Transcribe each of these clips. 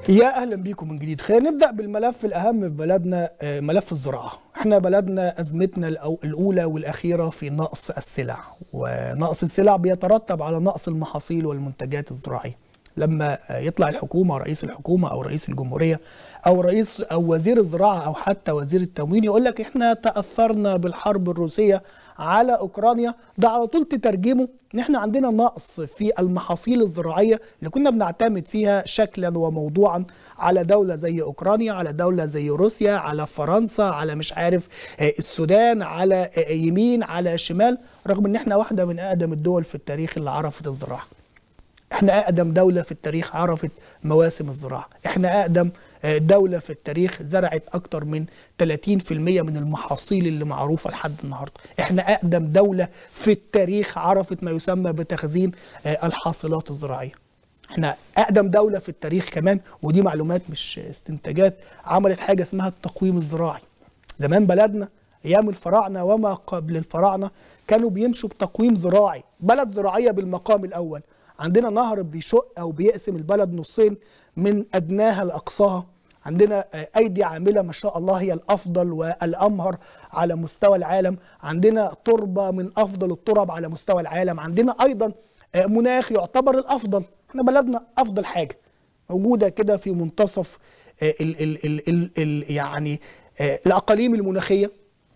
يا اهلا بيكم من جديد خلينا نبدا بالملف الاهم في بلدنا آه، ملف الزراعه احنا بلدنا ازمتنا الأو- الاولى والاخيره في نقص السلع ونقص السلع بيترتب على نقص المحاصيل والمنتجات الزراعيه لما آه، يطلع الحكومه رئيس الحكومه او رئيس الجمهوريه او رئيس او وزير الزراعه او حتى وزير التموين يقول لك احنا تاثرنا بالحرب الروسيه على اوكرانيا ده على طول تترجمه ان احنا عندنا نقص في المحاصيل الزراعيه اللي كنا بنعتمد فيها شكلا وموضوعا على دوله زي اوكرانيا على دوله زي روسيا على فرنسا على مش عارف آه، السودان على آه، يمين على شمال رغم ان احنا واحده من اقدم الدول في التاريخ اللي عرفت الزراعه احنا اقدم دوله في التاريخ عرفت مواسم الزراعه احنا اقدم آه، دوله في التاريخ زرعت اكتر من 30% من المحاصيل اللي معروفه لحد النهارده احنا اقدم دوله في التاريخ عرفت ما يسمى بتخزين آه، الحاصلات الزراعيه احنا اقدم دوله في التاريخ كمان ودي معلومات مش استنتاجات عملت حاجه اسمها التقويم الزراعي زمان بلدنا ايام الفراعنه وما قبل الفراعنه كانوا بيمشوا بتقويم زراعي بلد زراعيه بالمقام الاول عندنا نهر بيشق او بيقسم البلد نصين من ادناها لاقصاها عندنا آه، ايدي عامله ما شاء الله هي الافضل والامهر على مستوى العالم عندنا تربه من افضل الترب على مستوى العالم عندنا ايضا آه، مناخ يعتبر الافضل احنا بلدنا افضل حاجه موجوده كده في منتصف آه، ال ال ال ال ال يعني آه، الاقاليم المناخيه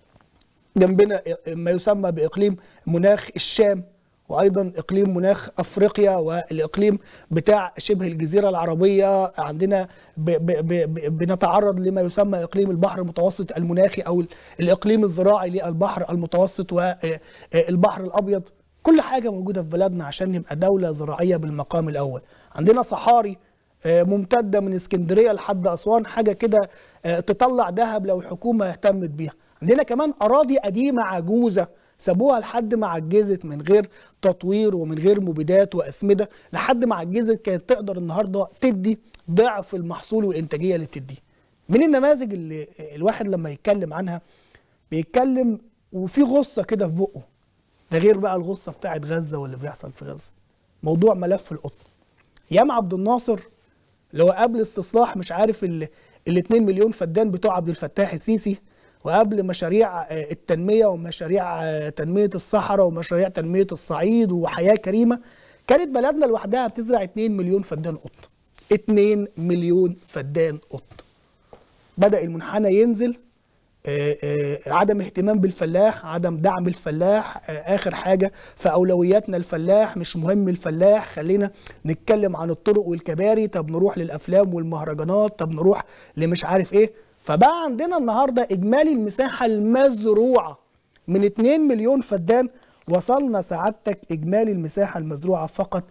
جنبنا ما يسمى باقليم مناخ الشام وايضا اقليم مناخ افريقيا والاقليم بتاع شبه الجزيره العربيه عندنا ب ب ب ب بنتعرض لما يسمى اقليم البحر المتوسط المناخي او الاقليم الزراعي للبحر المتوسط والبحر الابيض كل حاجه موجوده في بلدنا عشان نبقى دوله زراعيه بالمقام الاول عندنا صحاري آه، ممتده من اسكندريه لحد اسوان حاجه كده آه، تطلع ذهب لو الحكومه اهتمت بيها عندنا كمان اراضي قديمه عجوزه سابوها لحد ما عجزت من غير تطوير ومن غير مبيدات واسمده لحد ما عجزت كانت تقدر النهارده تدي ضعف المحصول والانتاجيه اللي بتديه من النماذج اللي الواحد لما يتكلم عنها بيتكلم وفي غصه كده في بقه ده غير بقى الغصه بتاعت غزه واللي بيحصل في غزه موضوع ملف القطن ايام عبد الناصر اللي هو قبل استصلاح مش عارف ال ال 2 مليون فدان بتوع عبد الفتاح السيسي وقبل مشاريع آه، التنميه ومشاريع آه، تنميه الصحراء ومشاريع تنميه الصعيد وحياه كريمه كانت بلدنا لوحدها بتزرع 2 مليون فدان قطن 2 مليون فدان قطن بدا المنحنى ينزل آه، آه، عدم اهتمام بالفلاح عدم دعم الفلاح آه، اخر حاجه في اولوياتنا الفلاح مش مهم الفلاح خلينا نتكلم عن الطرق والكباري طب نروح للافلام والمهرجانات طب نروح لمش عارف ايه فبقى عندنا النهارده اجمالي المساحه المزروعه من 2 مليون فدان وصلنا سعادتك اجمالي المساحه المزروعه فقط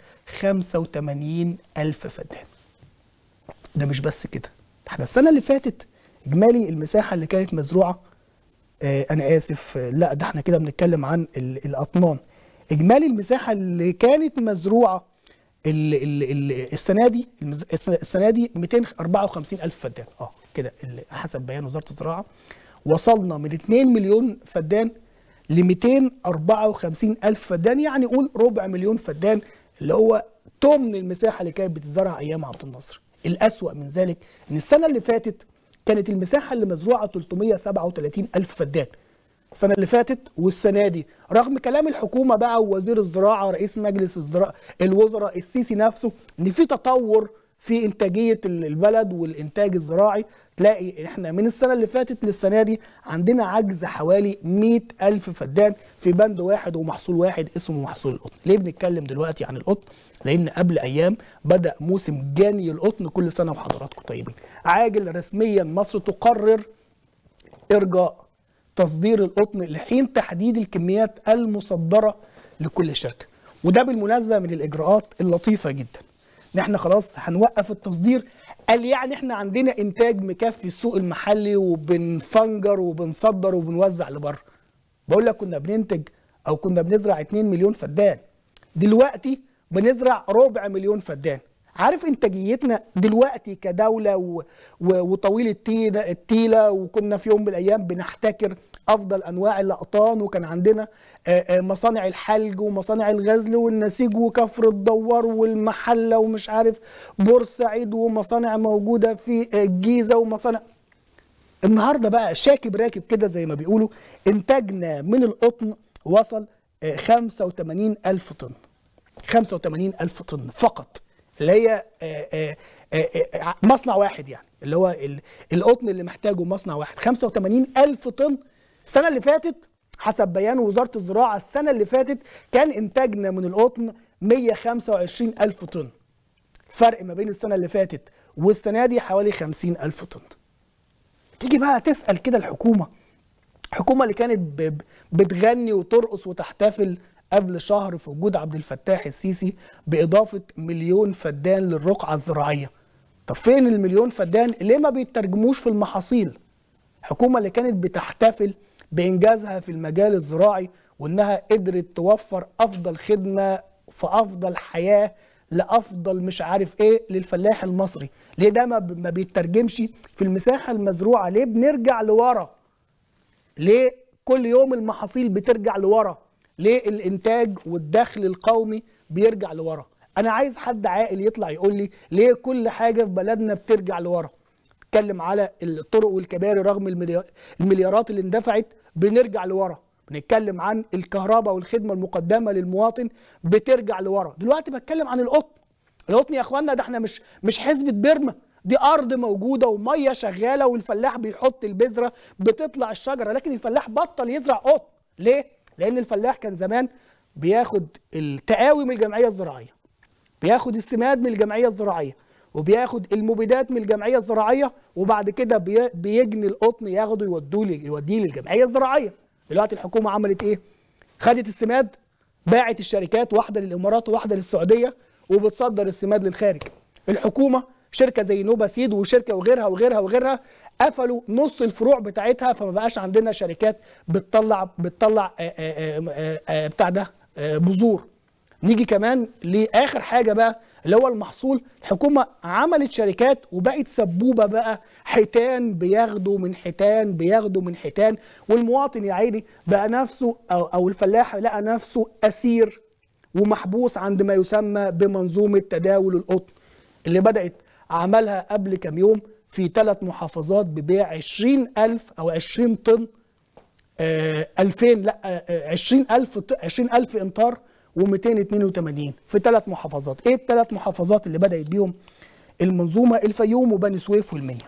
85 الف فدان ده مش بس كده احنا السنه اللي فاتت اجمالي المساحه اللي كانت مزروعه آه انا اسف آه، لا ده احنا كده بنتكلم عن ال- الاطنان اجمالي المساحه اللي كانت مزروعه ال ال ال السنه دي المز- الس- السنه دي 254 الف فدان اه كده ال- حسب بيان وزاره الزراعه وصلنا من 2 مليون فدان ل 254 الف فدان يعني قول ربع مليون فدان اللي هو تمن المساحه اللي كانت بتزرع ايام عبد الناصر الاسوا من ذلك ان السنه اللي فاتت كانت المساحه اللي مزروعه 337 الف فدان السنه اللي فاتت والسنه دي رغم كلام الحكومه بقى ووزير الزراعه رئيس مجلس الزراعه الوزراء السيسي نفسه ان في تطور في انتاجيه ال- البلد والانتاج الزراعي تلاقي احنا من السنه اللي فاتت للسنه دي عندنا عجز حوالي 100 الف فدان في بند واحد ومحصول واحد اسمه محصول القطن ليه بنتكلم دلوقتي عن القطن لان قبل ايام بدا موسم جني القطن كل سنه وحضراتكم طيبين عاجل رسميا مصر تقرر ارجاء تصدير القطن لحين تحديد الكميات المصدره لكل شركه وده بالمناسبه من الاجراءات اللطيفه جدا ان احنا خلاص هنوقف التصدير قال يعني احنا عندنا انتاج مكفي السوق المحلي وبنفنجر وبنصدر وبنوزع لبره بقول لك كنا بننتج او كنا بنزرع 2 مليون فدان دلوقتي بنزرع ربع مليون فدان عارف انتاجيتنا دلوقتي كدوله و... و... وطويل التيله التيله وكنا في يوم من الايام بنحتكر افضل انواع الاقطان وكان عندنا مصانع الحلج ومصانع الغزل والنسيج وكفر الدوار والمحله ومش عارف بورسعيد ومصانع موجوده في الجيزه ومصانع النهارده بقى شاكب راكب كده زي ما بيقولوا انتاجنا من القطن وصل 85 ألف طن 85 ألف طن فقط اللي هي مصنع واحد يعني اللي هو القطن اللي محتاجه مصنع واحد 85 ألف طن السنة اللي فاتت حسب بيان وزارة الزراعة السنة اللي فاتت كان إنتاجنا من القطن 125 ألف طن فرق ما بين السنة اللي فاتت والسنة دي حوالي 50 ألف طن تيجي بقى تسأل كده الحكومة الحكومة اللي كانت بتغني وترقص وتحتفل قبل شهر في وجود عبد الفتاح السيسي بإضافة مليون فدان للرقعة الزراعية طب فين المليون فدان ليه ما بيترجموش في المحاصيل الحكومة اللي كانت بتحتفل بإنجازها في المجال الزراعي وإنها قدرت توفر أفضل خدمة في أفضل حياة لأفضل مش عارف إيه للفلاح المصري ليه ده ما بيترجمش في المساحة المزروعة ليه بنرجع لورا ليه كل يوم المحاصيل بترجع لورا ليه الانتاج والدخل القومي بيرجع لورا انا عايز حد عاقل يطلع يقول لي ليه كل حاجه في بلدنا بترجع لورا اتكلم على الطرق والكباري رغم المليارات اللي اندفعت بنرجع لورا بنتكلم عن الكهرباء والخدمه المقدمه للمواطن بترجع لورا دلوقتي بتكلم عن القطن القطن يا اخوانا ده احنا مش مش حزبه بيرما دي ارض موجوده وميه شغاله والفلاح بيحط البذره بتطلع الشجره لكن الفلاح بطل يزرع قطن ليه لان الفلاح كان زمان بياخد التقاوي من الجمعيه الزراعيه بياخد السماد من الجمعيه الزراعيه وبياخد المبيدات من الجمعيه الزراعيه وبعد كده بيجني القطن ياخده يودوه يوديه للجمعيه الزراعيه دلوقتي الحكومه عملت ايه خدت السماد باعت الشركات واحده للامارات وواحده للسعوديه وبتصدر السماد للخارج الحكومه شركه زي نوبا سيد وشركه وغيرها وغيرها وغيرها قفلوا نص الفروع بتاعتها فما بقاش عندنا شركات بتطلع بتطلع آآ آآ آآ بتاع ده بذور نيجي كمان لاخر حاجه بقى اللي هو المحصول الحكومه عملت شركات وبقت سبوبه بقى حيتان بياخدوا من حيتان بياخدوا من حيتان والمواطن يا عيني بقى نفسه او او الفلاح لقى نفسه اسير ومحبوس عند ما يسمى بمنظومه تداول القطن اللي بدات عملها قبل كام يوم في ثلاث محافظات ببيع 20000 او 20 طن آه 2000 لا آه 20000 20000 امتار و282 في ثلاث محافظات ايه الثلاث محافظات اللي بدات بيهم المنظومه الفيوم وبني سويف والمنيا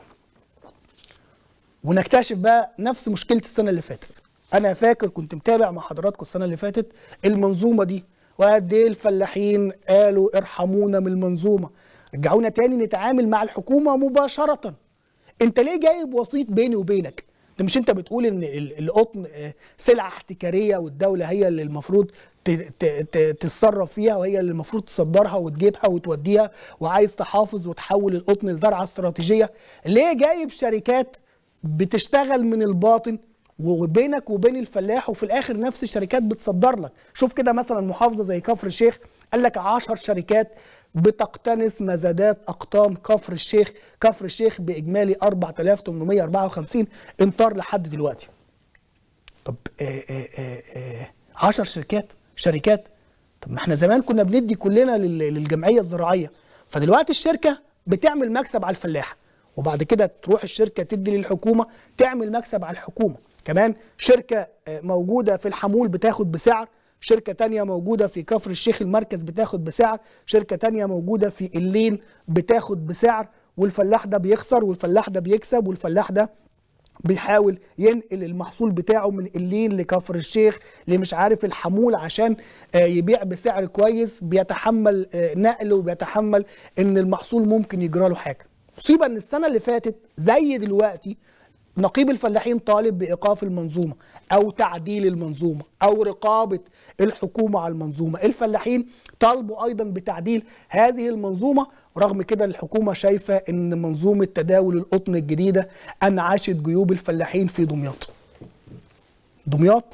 ونكتشف بقى نفس مشكله السنه اللي فاتت انا فاكر كنت متابع مع حضراتكم السنه اللي فاتت المنظومه دي وقد ايه الفلاحين قالوا ارحمونا من المنظومه رجعونا تاني نتعامل مع الحكومه مباشره انت ليه جايب وسيط بيني وبينك انت مش انت بتقول ان القطن سلعه احتكاريه والدوله هي اللي المفروض تتصرف فيها وهي اللي المفروض تصدرها وتجيبها وتوديها وعايز تحافظ وتحول القطن لزرعه استراتيجيه ليه جايب شركات بتشتغل من الباطن وبينك وبين الفلاح وفي الاخر نفس الشركات بتصدر لك شوف كده مثلا محافظه زي كفر الشيخ قال لك 10 شركات بتقتنص مزادات اقطان كفر الشيخ كفر الشيخ باجمالي 4854 امتار لحد دلوقتي طب آآ آآ 10 شركات شركات طب ما احنا زمان كنا بندي كلنا للجمعيه الزراعيه فدلوقتي الشركه بتعمل مكسب على الفلاح وبعد كده تروح الشركه تدي للحكومه تعمل مكسب على الحكومه كمان شركه موجوده في الحمول بتاخد بسعر شركة تانية موجودة في كفر الشيخ المركز بتاخد بسعر شركة تانية موجودة في اللين بتاخد بسعر والفلاح ده بيخسر والفلاح ده بيكسب والفلاح ده بيحاول ينقل المحصول بتاعه من اللين لكفر الشيخ لمش عارف الحمول عشان يبيع بسعر كويس بيتحمل نقل وبيتحمل ان المحصول ممكن يجرى له حاجه مصيبه ان السنه اللي فاتت زي دلوقتي نقيب الفلاحين طالب بايقاف المنظومه او تعديل المنظومه او رقابه الحكومه على المنظومه الفلاحين طالبوا ايضا بتعديل هذه المنظومه رغم كده الحكومه شايفه ان منظومه تداول القطن الجديده انعشت جيوب الفلاحين في دمياط دمياط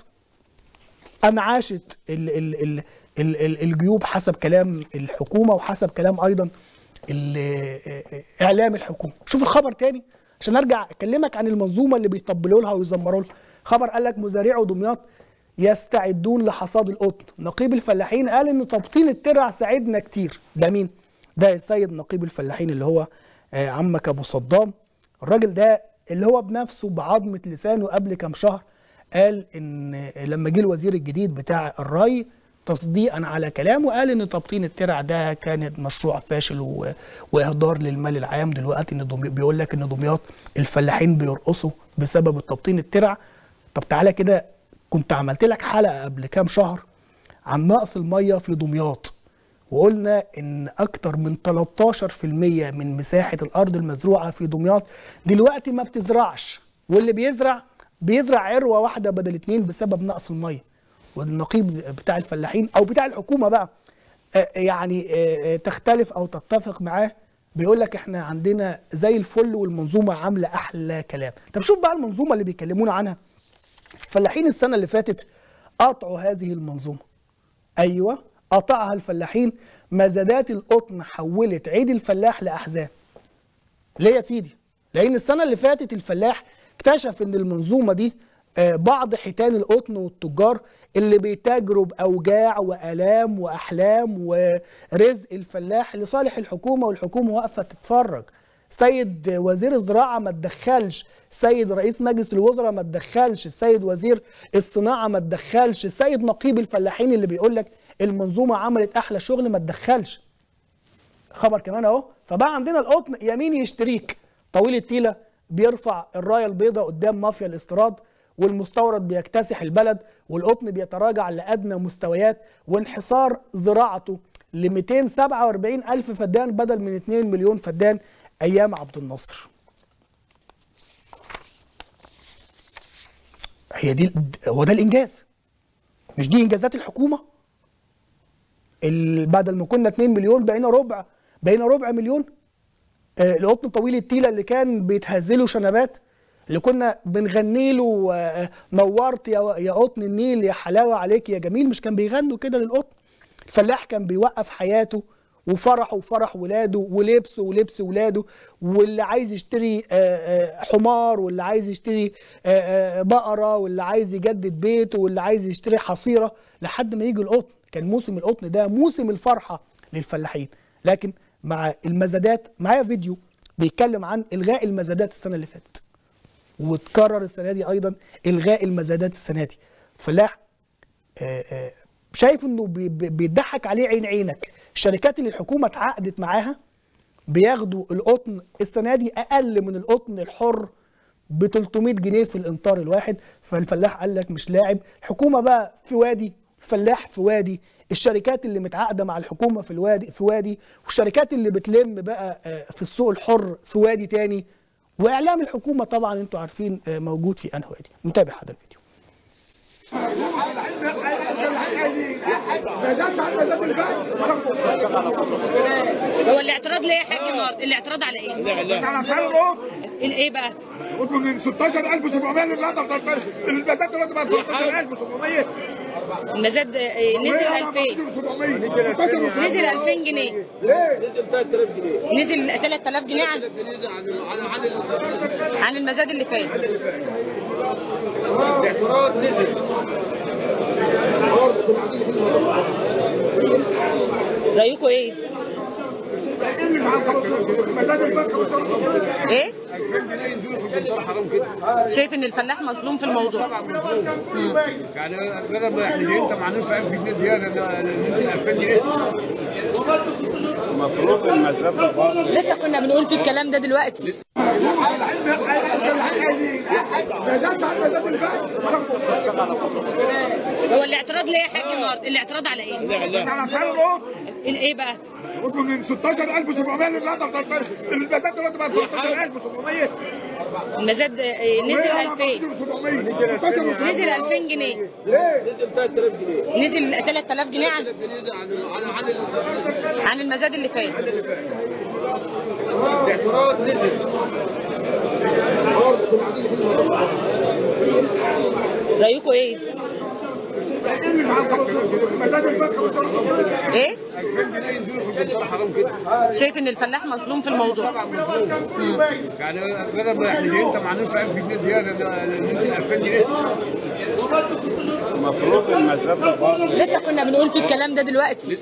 انعشت ال ال ال ال ال الجيوب حسب كلام الحكومه وحسب كلام ايضا ال- اعلام الحكومه شوف الخبر تاني عشان ارجع اكلمك عن المنظومه اللي بيطبلوا لها ويزمروا لها خبر قال لك مزارعو دمياط يستعدون لحصاد القطن نقيب الفلاحين قال ان تبطين الترع ساعدنا كتير ده مين ده السيد نقيب الفلاحين اللي هو آه، عمك ابو صدام الراجل ده اللي هو بنفسه بعظمه لسانه قبل كام شهر قال ان لما جه الوزير الجديد بتاع الري تصديقا على كلامه قال ان تبطين الترع ده كان مشروع فاشل و... واهدار للمال العام دلوقتي ان دمي... بيقول لك ان دمياط الفلاحين بيرقصوا بسبب التبطين الترع طب تعالى كده كنت عملت لك حلقه قبل كام شهر عن نقص الميه في دمياط وقلنا ان اكتر من 13% من مساحه الارض المزروعه في دمياط دلوقتي ما بتزرعش واللي بيزرع بيزرع عروه واحده بدل اتنين بسبب نقص الميه والنقيب بتاع الفلاحين او بتاع الحكومه بقى آه، يعني آه، آه، تختلف او تتفق معاه بيقول لك احنا عندنا زي الفل والمنظومه عامله احلى كلام طب شوف بقى المنظومه اللي بيكلمونا عنها الفلاحين السنه اللي فاتت قطعوا هذه المنظومه ايوه قطعها الفلاحين مزادات القطن حولت عيد الفلاح لاحزان ليه يا سيدي لان السنه اللي فاتت الفلاح اكتشف ان المنظومه دي آه، بعض حيتان القطن والتجار اللي بيتاجروا باوجاع والام واحلام ورزق الفلاح لصالح الحكومه والحكومه واقفه تتفرج سيد وزير الزراعه ما تدخلش سيد رئيس مجلس الوزراء ما تدخلش السيد وزير الصناعه ما تدخلش السيد نقيب الفلاحين اللي بيقول لك المنظومه عملت احلى شغل ما تدخلش خبر كمان اهو فبقى عندنا القطن يمين يشتريك طويل التيله بيرفع الرايه البيضاء قدام مافيا الاستيراد والمستورد بيكتسح البلد والقطن بيتراجع لادنى مستويات وانحصار زراعته ل 247 الف فدان بدل من 2 مليون فدان ايام عبد الناصر هي دي هو ده الانجاز مش دي انجازات الحكومه ال- بدل ما كنا 2 مليون بقينا ربع بقينا ربع مليون آه، القطن طويل التيله اللي كان بيتهزله شنبات اللي كنا بنغني له آه، نورت يا يا قطن النيل يا حلاوه عليك يا جميل مش كان بيغنوا كده للقطن الفلاح كان بيوقف حياته وفرحه وفرح ولاده ولبسه ولبس ولاده واللي عايز يشتري آه، آه، حمار واللي عايز يشتري آه، آه، بقره واللي عايز يجدد بيته واللي عايز يشتري حصيره لحد ما يجي القطن كان موسم القطن ده موسم الفرحه للفلاحين لكن مع المزادات معايا فيديو بيتكلم عن الغاء المزادات السنه اللي فاتت وتكرر السنه دي ايضا الغاء المزادات السنه دي الفلاح آه، آه، شايف انه بي- بي- بيضحك عليه عين عينك الشركات اللي الحكومه اتعاقدت معاها بياخدوا القطن السنه دي اقل من القطن الحر ب 300 جنيه في الامتار الواحد فالفلاح قال لك مش لاعب الحكومه بقى في وادي الفلاح في وادي الشركات اللي متعاقده مع الحكومه في الوادي في وادي والشركات اللي بتلم بقى آه، في السوق الحر في وادي تاني واعلام الحكومه طبعا انتوا عارفين آه، موجود في انهي وادي نتابع هذا الفيديو هو الاعتراض ليه يا حاج النهارده؟ الاعتراض على ايه؟ على سعره ايه بقى؟ قلتوا من 16700 للنهارده المزاد دلوقتي بقى 13700 المزاد آه، نزل 2000 نزل 2000 جنيه نزل 3000 جنيه نزل 3000 جنيه عن نزل عن عن عن ال- عن المزاد اللي فات الاعتراض نزل رايكم ايه؟ المزاد الباقي 15 ايه؟ 2000 جنيه ينزلوا في البنطار حرام كده شايف ان الفلاح مظلوم في الموضوع يعني بدل ما احنا جايين طمعانين في 1000 جنيه زياده ننزل 2000 جنيه المفروض المزاد لسه كنا بنقول في الكلام ده دلوقتي مزاد على المزاد اللي فات هو الاعتراض ليه يا حاج النهارده؟ الاعتراض على ايه؟ على سعره ايه بقى؟ قلتوا من 16700 للنهارده المزاد دلوقتي بقى 13700 المزاد آه، نزل 2000 2000 نزل 2000 جنيه نزل 3000 جنيه نزل 3000 جنيه عن نزل عن عن عن ال- عن المزاد اللي فات الاعتراض نزل رايكم ايه؟ المزاد الباقي 15 ايه؟ 2000 جنيه ينزلوا في كده حرام كده شايف ان الفلاح مظلوم في الموضوع طبعا مظلوم يعني بدل ما احنا جايين طبعا ندفع 1000 جنيه زياده ندي 2000 جنيه المفروض المسافه برضه لسه كنا بنقول في الكلام ده دلوقتي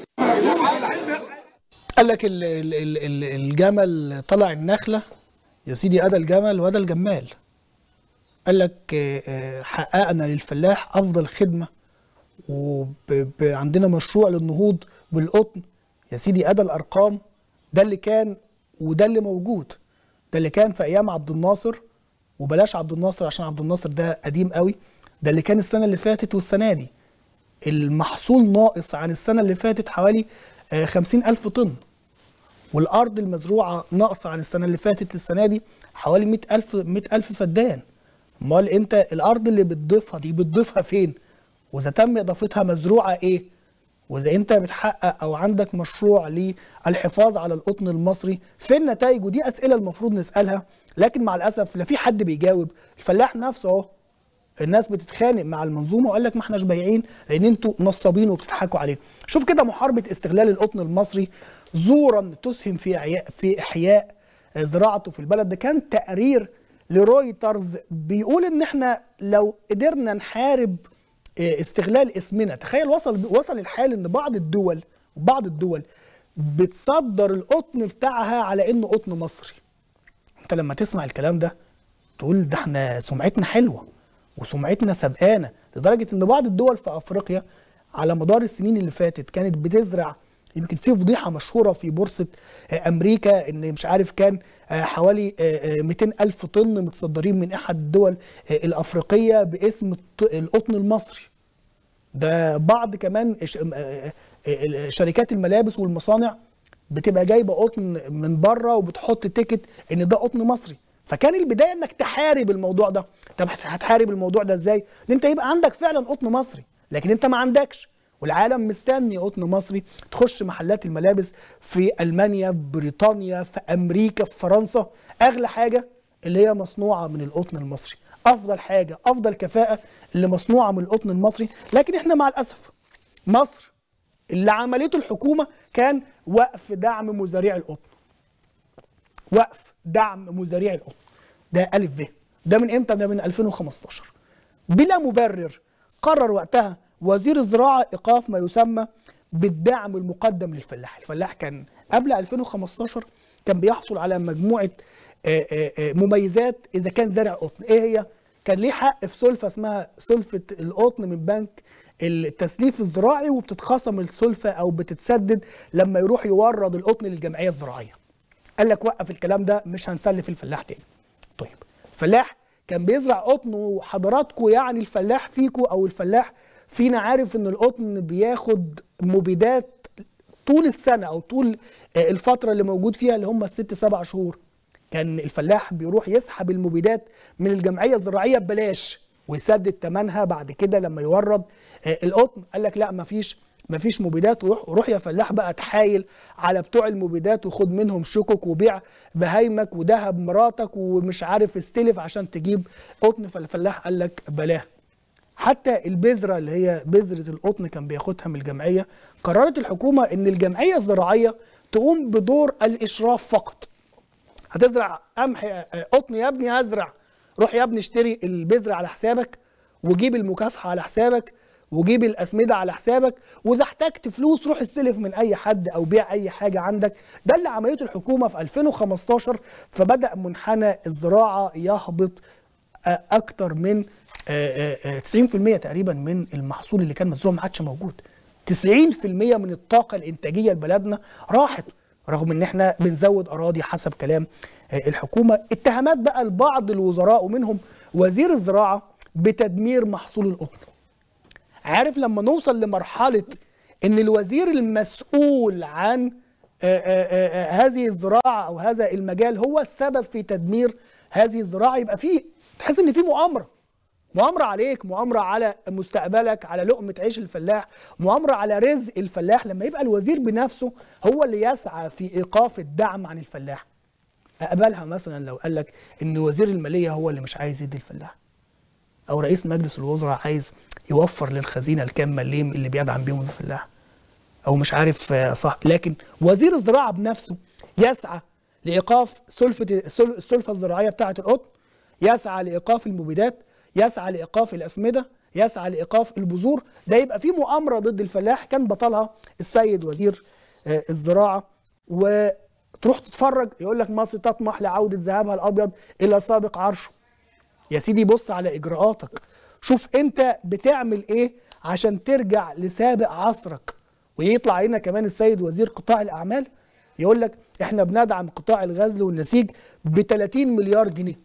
قال لك ال- ال- ال- ال- الجمل طلع النخله يا سيدي ادى الجمل وادى الجمال قال لك آه، آه، حققنا للفلاح افضل خدمه وعندنا مشروع للنهوض بالقطن يا سيدي ادى الارقام ده اللي كان وده اللي موجود ده اللي كان في ايام عبد الناصر وبلاش عبد الناصر عشان عبد الناصر ده قديم قوي ده اللي كان السنه اللي فاتت والسنه دي المحصول ناقص عن السنه اللي فاتت حوالي آه، 50 ألف طن والارض المزروعه ناقصه عن السنه اللي فاتت للسنه دي حوالي 100 الف 100 الف فدان امال انت الارض اللي بتضيفها دي بتضيفها فين واذا تم اضافتها مزروعه ايه واذا انت بتحقق او عندك مشروع للحفاظ على القطن المصري فين نتائجه دي اسئله المفروض نسالها لكن مع الاسف لا في حد بيجاوب الفلاح نفسه اهو الناس بتتخانق مع المنظومه وقال لك ما احناش بايعين لان انتوا نصابين وبتضحكوا علينا شوف كده محاربه استغلال القطن المصري زورا تسهم في احياء في احياء زراعته في البلد ده كان تقرير لرويترز بيقول ان احنا لو قدرنا نحارب اه، استغلال اسمنا تخيل وصل وصل الحال ان بعض الدول بعض الدول بتصدر القطن بتاعها على انه قطن مصري انت لما تسمع الكلام ده تقول ده احنا سمعتنا حلوه وسمعتنا سبقانه لدرجه ان بعض الدول في افريقيا على مدار السنين اللي فاتت كانت بتزرع يمكن في فضيحه مشهوره في بورصه آه، امريكا ان مش عارف كان آه، حوالي آه، آه، 200 الف طن متصدرين من احد الدول آه، الافريقيه باسم الط- القطن المصري ده بعض كمان ش- آه، آه، آه، شركات الملابس والمصانع بتبقى جايبه قطن من بره وبتحط تيكت ان ده قطن مصري فكان البدايه انك تحارب الموضوع ده طب هت- هتحارب الموضوع ده ازاي ان انت يبقى عندك فعلا قطن مصري لكن انت ما عندكش والعالم مستني قطن مصري تخش محلات الملابس في المانيا في بريطانيا في امريكا في فرنسا اغلى حاجه اللي هي مصنوعه من القطن المصري افضل حاجه افضل كفاءه اللي مصنوعه من القطن المصري لكن احنا مع الاسف مصر اللي عملته الحكومه كان وقف دعم مزارعي القطن وقف دعم مزارعي القطن ده الف ب ده من امتى ده من 2015 بلا مبرر قرر وقتها وزير الزراعه ايقاف ما يسمى بالدعم المقدم للفلاح الفلاح كان قبل 2015 كان بيحصل على مجموعه آه، آه، آه، مميزات اذا كان زارع قطن ايه هي كان ليه حق في سلفه اسمها سلفه القطن من بنك التسليف الزراعي وبتتخصم السلفه او بتتسدد لما يروح يورد القطن للجمعيه الزراعيه قال لك وقف الكلام ده مش هنسلف الفلاح تاني طيب الفلاح كان بيزرع قطن وحضراتكم يعني الفلاح فيكم او الفلاح فينا عارف ان القطن بياخد مبيدات طول السنه او طول آه، الفتره اللي موجود فيها اللي هم الست سبع شهور كان الفلاح بيروح يسحب المبيدات من الجمعيه الزراعيه ببلاش ويسدد ثمنها بعد كده لما يورد آه، القطن قال لك لا مفيش مفيش مبيدات وروح روح يا فلاح بقى تحايل على بتوع المبيدات وخد منهم شكك وبيع بهايمك وذهب مراتك ومش عارف استلف عشان تجيب قطن فالفلاح قال لك بلاه حتى البذرة اللي هي بذرة القطن كان بياخدها من الجمعية قررت الحكومة ان الجمعية الزراعية تقوم بدور الاشراف فقط هتزرع قمح آه، قطن يا ابني هزرع روح يا ابني اشتري البذرة على حسابك وجيب المكافحة على حسابك وجيب الأسمدة على حسابك وإذا احتجت فلوس روح استلف من أي حد أو بيع أي حاجة عندك ده اللي عملته الحكومة في 2015 فبدأ منحنى الزراعة يهبط آه، أكتر من آه، آه، آه، 90% تقريبا من المحصول اللي كان مزروع ما عادش موجود 90% من الطاقة الإنتاجية لبلدنا راحت رغم ان احنا بنزود اراضي حسب كلام آه، الحكومه اتهامات بقى لبعض الوزراء ومنهم وزير الزراعه بتدمير محصول القطن عارف لما نوصل لمرحله ان الوزير المسؤول عن آه، آه، آه، هذه الزراعه او هذا المجال هو السبب في تدمير هذه الزراعه يبقى في تحس ان في مؤامره مؤامرة عليك مؤامرة على مستقبلك على لقمة عيش الفلاح مؤامرة على رزق الفلاح لما يبقى الوزير بنفسه هو اللي يسعى في إيقاف الدعم عن الفلاح أقبلها مثلا لو قال لك إن وزير المالية هو اللي مش عايز يدي الفلاح أو رئيس مجلس الوزراء عايز يوفر للخزينة الكام مليم اللي بيدعم بيهم الفلاح او مش عارف آه، صح لكن وزير الزراعه بنفسه يسعى لايقاف سلفه السل- السلفه الزراعيه بتاعه القطن يسعى لايقاف المبيدات يسعى لايقاف الاسمده يسعى لايقاف البذور ده يبقى في مؤامره ضد الفلاح كان بطلها السيد وزير آه، الزراعه وتروح تتفرج يقول لك مصر تطمح لعوده ذهبها الابيض الى سابق عرشه يا سيدي بص على اجراءاتك شوف انت بتعمل ايه عشان ترجع لسابق عصرك ويطلع هنا كمان السيد وزير قطاع الاعمال يقول لك احنا بندعم قطاع الغزل والنسيج ب 30 مليار جنيه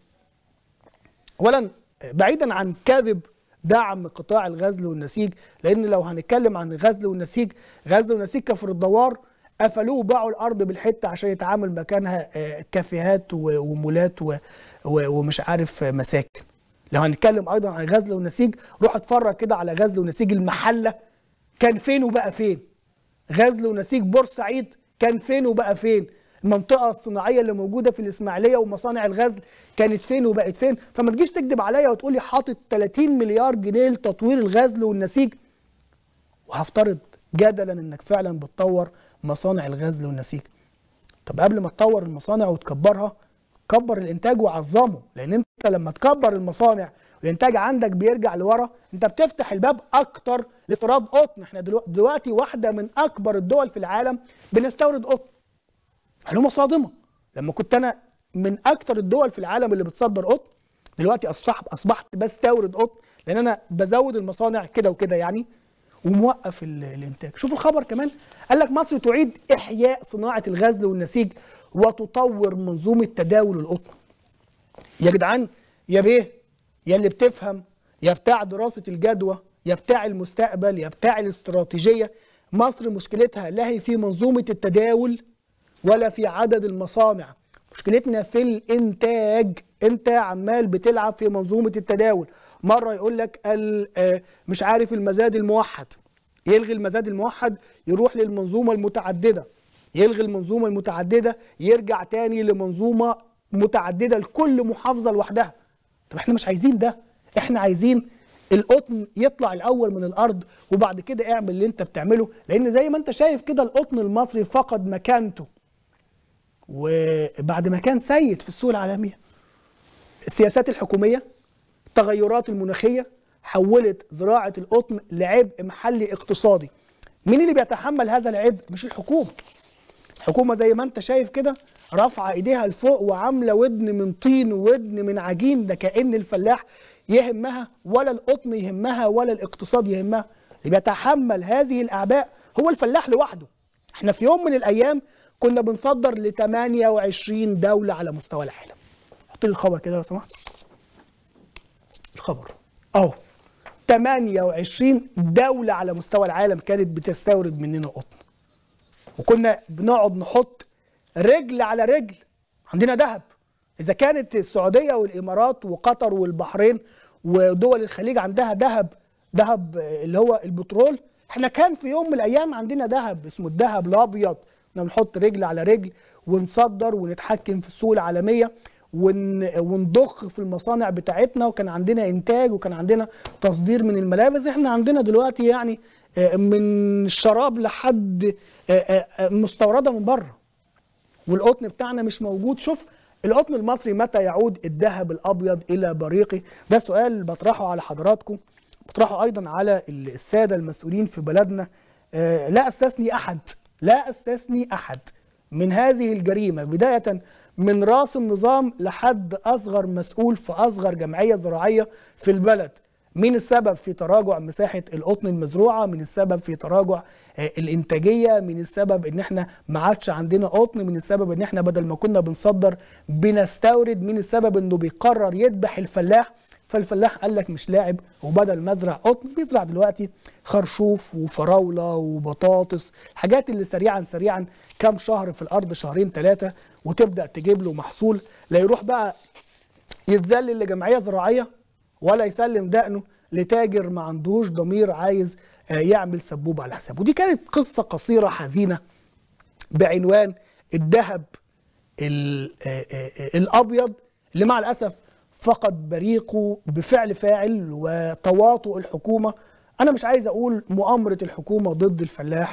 اولا بعيدا عن كذب دعم قطاع الغزل والنسيج لان لو هنتكلم عن الغزل والنسيج غزل ونسيج كفر الدوار قفلوه وباعوا الارض بالحته عشان يتعامل مكانها آه، كافيهات و- ومولات و- و- ومش عارف آه، مساكن لو هنتكلم ايضا عن غزل ونسيج روح اتفرج كده على غزل ونسيج المحله كان فين وبقى فين غزل ونسيج بورسعيد كان فين وبقى فين المنطقة الصناعية اللي موجودة في الإسماعيلية ومصانع الغزل كانت فين وبقت فين فما تجيش تكذب عليا وتقولي حاطط 30 مليار جنيه لتطوير الغزل والنسيج وهفترض جدلا انك فعلا بتطور مصانع الغزل والنسيج طب قبل ما تطور المصانع وتكبرها كبر الانتاج وعظمه لان انت لما تكبر المصانع والانتاج عندك بيرجع لورا انت بتفتح الباب اكتر لاستيراد قطن احنا دلو- دلوقتي واحده من اكبر الدول في العالم بنستورد قطن معلومه صادمه لما كنت انا من اكتر الدول في العالم اللي بتصدر قطن دلوقتي اصبحت اصبحت بستورد قطن لان انا بزود المصانع كده وكده يعني وموقف ال- الانتاج شوف الخبر كمان قال لك مصر تعيد احياء صناعه الغزل والنسيج وتطور منظومه تداول القطن يا جدعان يا بيه يا اللي بتفهم يا بتاع دراسة الجدوى يا بتاع المستقبل يا بتاع الاستراتيجية مصر مشكلتها لا هي في منظومة التداول ولا في عدد المصانع مشكلتنا في الانتاج انت عمال بتلعب في منظومة التداول مرة يقول لك ال- آه، مش عارف المزاد الموحد يلغي المزاد الموحد يروح للمنظومة المتعددة يلغي المنظومة المتعددة يرجع تاني لمنظومة متعددة لكل محافظة لوحدها طب احنا مش عايزين ده احنا عايزين القطن يطلع الاول من الارض وبعد كده اعمل اللي انت بتعمله لان زي ما انت شايف كده القطن المصري فقد مكانته وبعد ما كان سيد في السوق العالميه السياسات الحكوميه التغيرات المناخيه حولت زراعه القطن لعبء محلي اقتصادي مين اللي بيتحمل هذا العبء مش الحكومه الحكومه زي ما انت شايف كده رافعه ايديها لفوق وعامله ودن من طين وودن من عجين ده كان الفلاح يهمها ولا القطن يهمها ولا الاقتصاد يهمها اللي بيتحمل هذه الاعباء هو الفلاح لوحده احنا في يوم من الايام كنا بنصدر ل 28 دوله على مستوى العالم حط لي الخبر كده لو سمحت الخبر اهو 28 دوله على مستوى العالم كانت بتستورد مننا قطن وكنا بنقعد نحط رجل على رجل عندنا ذهب اذا كانت السعوديه والامارات وقطر والبحرين ودول الخليج عندها ذهب ذهب اللي هو البترول احنا كان في يوم من الايام عندنا ذهب اسمه الذهب الابيض كنا بنحط رجل على رجل ونصدر ونتحكم في السوق العالميه ون... ونضخ في المصانع بتاعتنا وكان عندنا انتاج وكان عندنا تصدير من الملابس احنا عندنا دلوقتي يعني آه، من الشراب لحد آه، آه، آه، مستورده من بره والقطن بتاعنا مش موجود شوف القطن المصري متى يعود الذهب الابيض الى بريقه ده سؤال بطرحه على حضراتكم بطرحه ايضا على الساده المسؤولين في بلدنا آه، لا استثني احد لا استثني احد من هذه الجريمه بدايه من راس النظام لحد اصغر مسؤول في اصغر جمعيه زراعيه في البلد مين السبب في تراجع مساحه القطن المزروعه من السبب في تراجع آه، الانتاجيه من السبب ان احنا ما عادش عندنا قطن من السبب ان احنا بدل ما كنا بنصدر بنستورد من السبب انه بيقرر يذبح الفلاح فالفلاح قال لك مش لاعب وبدل ما ازرع قطن بيزرع دلوقتي خرشوف وفراوله وبطاطس الحاجات اللي سريعا سريعا كام شهر في الارض شهرين ثلاثه وتبدا تجيب له محصول لا يروح بقى يتذلل لجمعيه زراعيه ولا يسلم دقنه لتاجر ما عندوش ضمير عايز آه، يعمل سبوبه على حسابه ودي كانت قصه قصيره حزينه بعنوان الذهب ال- آه، آه، آه، الابيض اللي مع الاسف فقد بريقه بفعل فاعل وتواطؤ الحكومه انا مش عايز اقول مؤامره الحكومه ضد الفلاح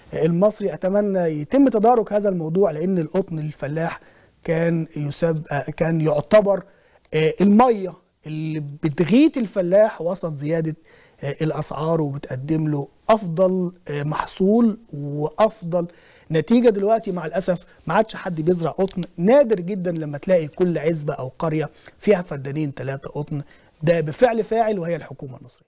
المصري اتمنى يتم تدارك هذا الموضوع لان القطن الفلاح كان يساب كان يعتبر آه، الميه اللي بتغيث الفلاح وسط زياده آه، الاسعار وبتقدم له افضل آه، محصول وافضل نتيجه دلوقتي مع الاسف ما عادش حد بيزرع قطن نادر جدا لما تلاقي كل عزبه او قريه فيها فدانين ثلاثه قطن ده بفعل فاعل وهي الحكومه المصريه